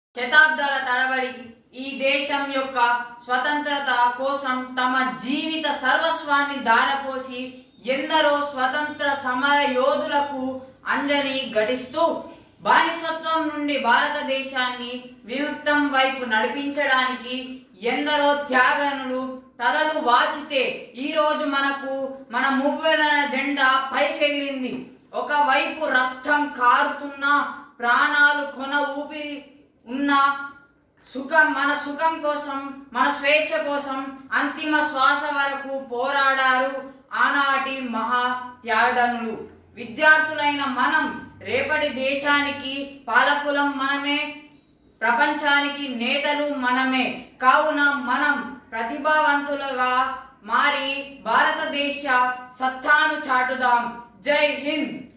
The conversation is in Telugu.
శతాబ్దాల తరబడి ఈ దేశం యొక్క స్వతంత్రత కోసం తమ జీవిత సర్వస్వాన్ని దారపోసి ఎందరో స్వతంత్ర సమర యోధులకు అంజని ఘటిస్తూ బానిసత్వం నుండి భారతదేశాన్ని విముక్తం వైపు నడిపించడానికి ఎందరో త్యాగనులు తలలు వాచితే ఈ రోజు మనకు మన మువ్వెలన జెండా పైకెగిరింది ఒకవైపు రక్తం కారుతున్నా ప్రాణాలు కొన ఊపిరి ఉన్న సుఖం మన సుఖం కోసం మన స్వేచ్ఛ కోసం అంతిమ శ్వాస వరకు పోరాడారు ఆనాటి మహా త్యాగనులు విద్యార్థులైన మనం రేపటి దేశానికి పాలకులం మనమే ప్రపంచానికి నేతలు మనమే కావున మనం ప్రతిభావంతులుగా మారి భారతదేశ సత్తాను చాటుదాం జై హింద్